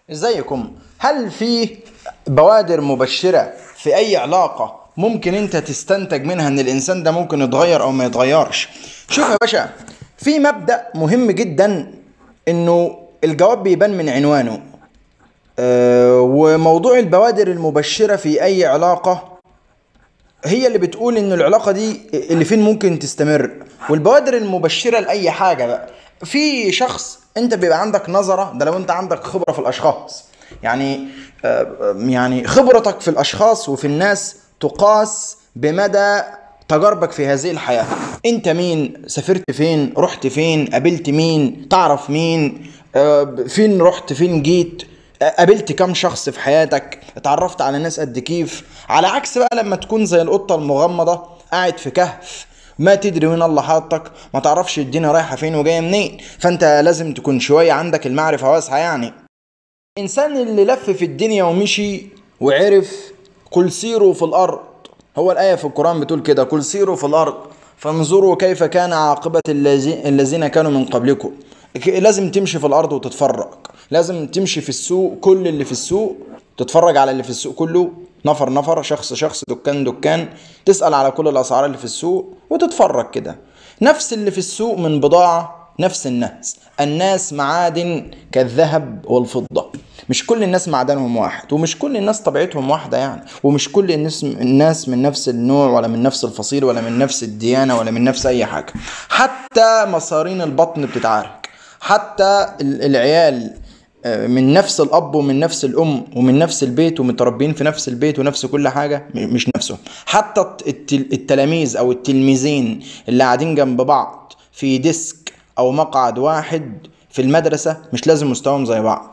ازيكم هل في بوادر مبشرة في اي علاقة ممكن انت تستنتج منها ان الانسان ده ممكن يتغير او ما يتغيرش شوف يا باشا في مبدأ مهم جدا انه الجواب بيبان من عنوانه آه، وموضوع البوادر المبشرة في اي علاقة هي اللي بتقول ان العلاقة دي اللي فين ممكن تستمر والبوادر المبشرة لأي حاجة بقى في شخص انت بيبقى عندك نظرة ده لو انت عندك خبرة في الاشخاص يعني آه، يعني خبرتك في الاشخاص وفي الناس تقاس بمدى تجاربك في هذه الحياة انت مين سافرت فين رحت فين قابلت مين تعرف مين آه، فين رحت فين جيت قابلت كام شخص في حياتك اتعرفت على ناس قد كيف على عكس بقى لما تكون زي القطة المغمضة قاعد في كهف ما تدري وين الله حاطك ما تعرفش الدنيا رايحة فين وجاية منين فانت لازم تكون شوية عندك المعرفة واسعة يعني الانسان اللي لف في الدنيا ومشي وعرف قل سيروا في الارض هو الايه في القران بتقول كده قل سيروا في الارض فانظروا كيف كان عاقبه الذي- الذين كانوا من قبلكم ك- لازم تمشي في الارض وتتفرج لازم تمشي في السوق كل اللي في السوق تتفرج على اللي في السوق كله نفر نفر شخص شخص دكان دكان تسأل على كل الأسعار اللي في السوق وتتفرج كده نفس اللي في السوق من بضاعة نفس الناس الناس معادن كالذهب والفضة مش كل الناس معدنهم واحد ومش كل الناس طبيعتهم واحدة يعني ومش كل الناس الناس من نفس النوع ولا من نفس الفصيل ولا من نفس الديانة ولا من نفس أي حاجة حتى مصارين البطن بتتعارك حتى ال- العيال آه، من نفس الاب ومن نفس الام ومن نفس البيت ومتربيين في نفس البيت ونفس كل حاجه م- مش نفسهم حتى الت- التل- التلاميذ او التلميذين اللي قاعدين جنب بعض في ديسك او مقعد واحد في المدرسه مش لازم مستواهم زي بعض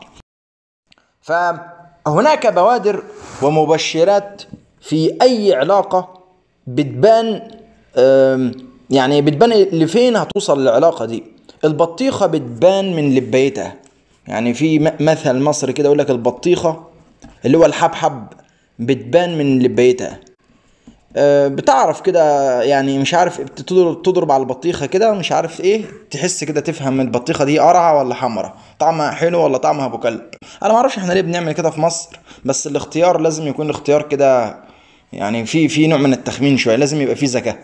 فهناك بوادر ومبشرات في اي علاقه بتبان آم، يعني بتبان لفين هتوصل العلاقه دي البطيخه بتبان من لبيتها يعني في م- مثل مصري كده يقول لك البطيخه اللي هو الحبحب بتبان من لبيتها آه، بتعرف كده يعني مش عارف تضرب تضرب على البطيخه كده مش عارف ايه تحس كده تفهم البطيخه دي قرعه ولا حمرا طعمها حلو ولا طعمها ابو كلب انا ما اعرفش احنا ليه بنعمل كده في مصر بس الاختيار لازم يكون الاختيار كده يعني في في نوع من التخمين شويه لازم يبقى فيه ذكاء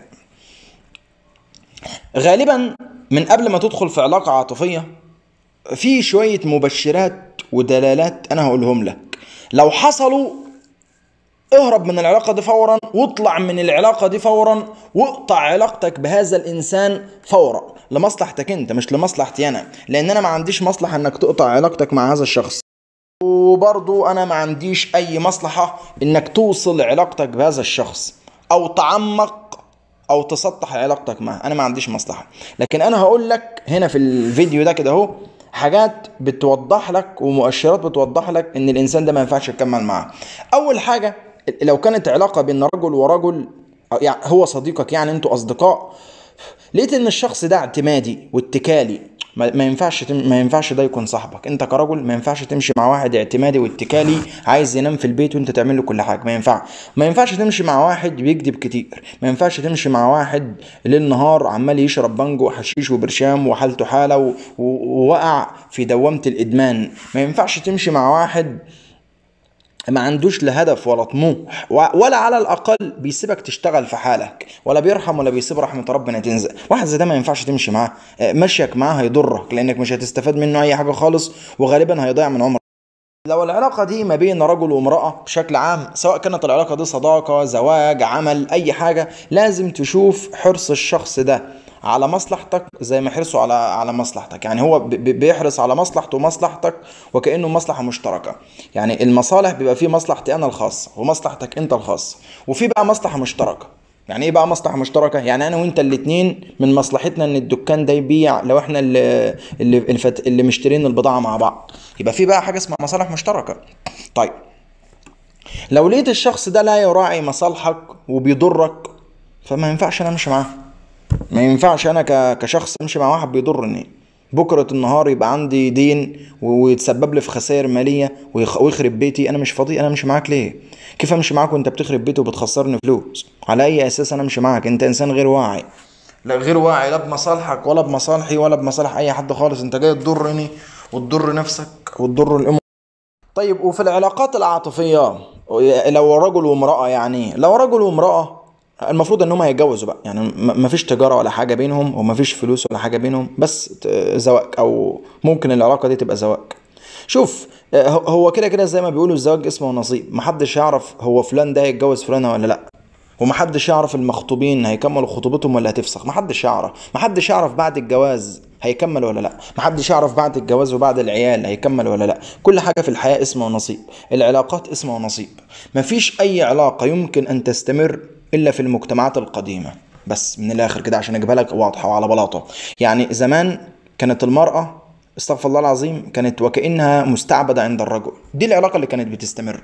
غالبا من قبل ما تدخل في علاقه عاطفيه في شويه مبشرات ودلالات انا هقولهم لك لو حصلوا اهرب من العلاقة دي فورا واطلع من العلاقة دي فورا واقطع علاقتك بهذا الإنسان فورا لمصلحتك أنت مش لمصلحتي أنا لأن أنا ما عنديش مصلحة إنك تقطع علاقتك مع هذا الشخص وبرضو أنا ما عنديش أي مصلحة إنك توصل علاقتك بهذا الشخص أو تعمق أو تسطح علاقتك معه أنا ما عنديش مصلحة لكن أنا هقول لك هنا في الفيديو ده كده أهو حاجات بتوضح لك ومؤشرات بتوضح لك ان الانسان ده ما ينفعش تكمل معاه اول حاجه لو كانت علاقه بين رجل ورجل أو يعني هو صديقك يعني انتوا اصدقاء لقيت ان الشخص ده اعتمادي واتكالي ما ما ينفعش تم... ما ينفعش ده يكون صاحبك انت كرجل ما ينفعش تمشي مع واحد اعتمادي واتكالي عايز ينام في البيت وانت تعمل له كل حاجه ما ينفع ما ينفعش تمشي مع واحد بيكذب كتير ما ينفعش تمشي مع واحد ليل نهار عمال يشرب بانجو وحشيش وبرشام وحالته حاله و... و... ووقع في دوامه الادمان ما ينفعش تمشي مع واحد ما عندوش لا هدف ولا طموح و- ولا على الاقل بيسيبك تشتغل في حالك ولا بيرحم ولا بيسيب رحمه ربنا تنزل واحد زي ده ما ينفعش تمشي معاه آه، مشيك معاه هيضرك لانك مش هتستفاد منه اي حاجه خالص وغالبا هيضيع من عمرك لو العلاقة دي ما بين رجل وامرأة بشكل عام سواء كانت العلاقة دي صداقة زواج عمل أي حاجة لازم تشوف حرص الشخص ده على مصلحتك زي ما حرصه على على مصلحتك يعني هو ب- ب- بيحرص على مصلحته ومصلحتك وكأنه مصلحة مشتركة يعني المصالح بيبقى فيه مصلحتي أنا الخاصة ومصلحتك أنت الخاصة وفي بقى مصلحة مشتركة يعني ايه بقى مصلحه مشتركه يعني انا وانت الاتنين من مصلحتنا ان الدكان ده يبيع لو احنا اللي اللي, الفت... اللي مشترين البضاعه مع بعض يبقى في بقى حاجه اسمها مصالح مشتركه طيب لو لقيت الشخص ده لا يراعي مصالحك وبيضرك فما ينفعش انا امشي معاه ما ينفعش انا ك... كشخص امشي مع واحد بيضرني بكرة النهار يبقى عندي دين و- ويتسبب لي في خسائر مالية ويخ- ويخرب بيتي انا مش فاضي انا امشي معاك ليه كيف امشي معاك وانت بتخرب بيتي وبتخسرني فلوس على اي اساس انا امشي معاك انت انسان غير واعي لا غير واعي لا بمصالحك ولا بمصالحي ولا بمصالح اي حد خالص انت جاي تضرني وتضر نفسك وتضر الام طيب وفي العلاقات العاطفية لو رجل وامرأة يعني لو رجل وامرأة المفروض ان هم هيتجوزوا بقى يعني م- مفيش تجارة ولا حاجة بينهم ومفيش فلوس ولا حاجة بينهم بس ت- زواج او ممكن العلاقة دي تبقى زواج شوف آه، هو- هو كده كده زي ما بيقولوا الزواج اسمه نصيب محدش يعرف هو فلان ده هيتجوز فلانة ولا لا ومحدش يعرف المخطوبين هيكملوا خطوبتهم ولا هتفسخ محدش يعرف محدش يعرف بعد الجواز هيكمل ولا لا محدش يعرف بعد الجواز وبعد العيال هيكمل ولا لا كل حاجة في الحياة اسمها نصيب العلاقات اسمها نصيب مفيش أي علاقة يمكن أن تستمر إلا في المجتمعات القديمة بس من الآخر كده عشان أجيبها لك واضحة وعلى بلاطة يعني زمان كانت المرأة استغفر الله العظيم كانت وكأنها مستعبدة عند الرجل دي العلاقة اللي كانت بتستمر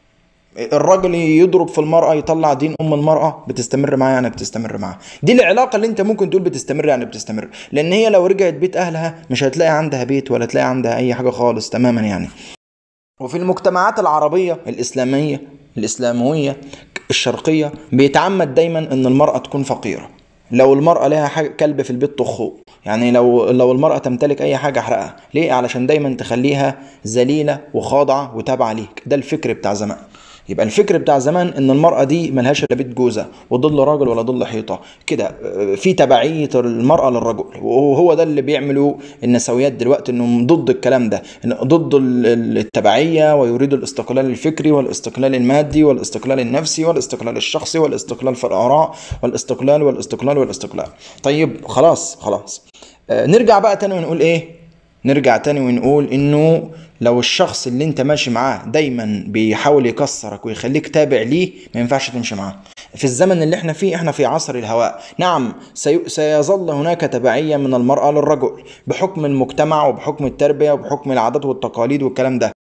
الراجل يضرب في المرأة يطلع دين أم المرأة بتستمر معاه يعني بتستمر معاه دي العلاقة اللي أنت ممكن تقول بتستمر يعني بتستمر لأن هي لو رجعت بيت أهلها مش هتلاقي عندها بيت ولا تلاقي عندها أي حاجة خالص تماما يعني وفي المجتمعات العربية الإسلامية الإسلاموية الشرقية بيتعمد دايما إن المرأة تكون فقيرة لو المرأة لها حاجة كلب في البيت طخه يعني لو لو المرأة تمتلك أي حاجة احرقها ليه علشان دايما تخليها ذليلة وخاضعة وتابعة ليك ده الفكر بتاع زمان يبقى الفكر بتاع زمان ان المرأة دي ملهاش الا بيت جوزة وظل راجل ولا ظل حيطة كده آه، في تبعية المرأة للرجل وهو ده اللي بيعملوا النسويات دلوقتي انهم ضد الكلام ده إن ضد ال- ال- التبعية ويريدوا الاستقلال الفكري والاستقلال المادي والاستقلال النفسي والاستقلال الشخصي والاستقلال في الآراء والاستقلال والاستقلال والاستقلال طيب خلاص خلاص آه، نرجع بقى تاني ونقول ايه نرجع تاني ونقول انه لو الشخص اللي انت ماشي معاه دايما بيحاول يكسرك ويخليك تابع ليه ما ينفعش تمشي معاه في الزمن اللي احنا فيه احنا في عصر الهواء نعم سي... سيظل هناك تبعية من المرأة للرجل بحكم المجتمع وبحكم التربية وبحكم العادات والتقاليد والكلام ده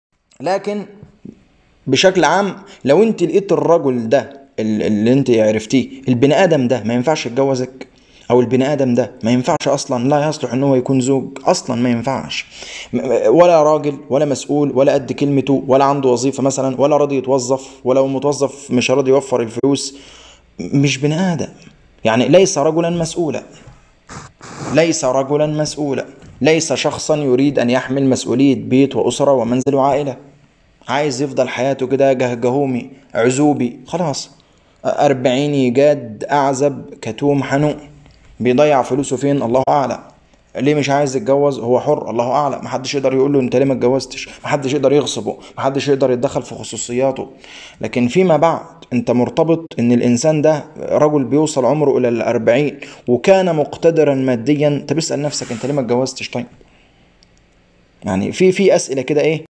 لكن بشكل عام لو انت لقيت الرجل ده ال- اللي انت عرفتيه البني ادم ده ما ينفعش يتجوزك او البني ادم ده ما ينفعش اصلا لا يصلح ان هو يكون زوج اصلا ما ينفعش م- م- ولا راجل ولا مسؤول ولا قد كلمته ولا عنده وظيفه مثلا ولا راضي يتوظف ولو متوظف مش راضي يوفر الفلوس م- مش بني ادم يعني ليس رجلا مسؤولا ليس رجلا مسؤولا ليس شخصا يريد ان يحمل مسؤوليه بيت واسره ومنزل وعائله عايز يفضل حياته كده جهجهومي عزوبي خلاص أربعيني جاد أعزب كتوم حنوء بيضيع فلوسه فين الله أعلم ليه مش عايز يتجوز هو حر الله اعلم محدش يقدر يقول له انت ليه ما اتجوزتش محدش يقدر يغصبه محدش يقدر يتدخل في خصوصياته لكن فيما بعد انت مرتبط ان الانسان ده رجل بيوصل عمره الى الاربعين وكان مقتدرا ماديا طب اسال نفسك انت ليه ما اتجوزتش طيب يعني في في اسئله كده ايه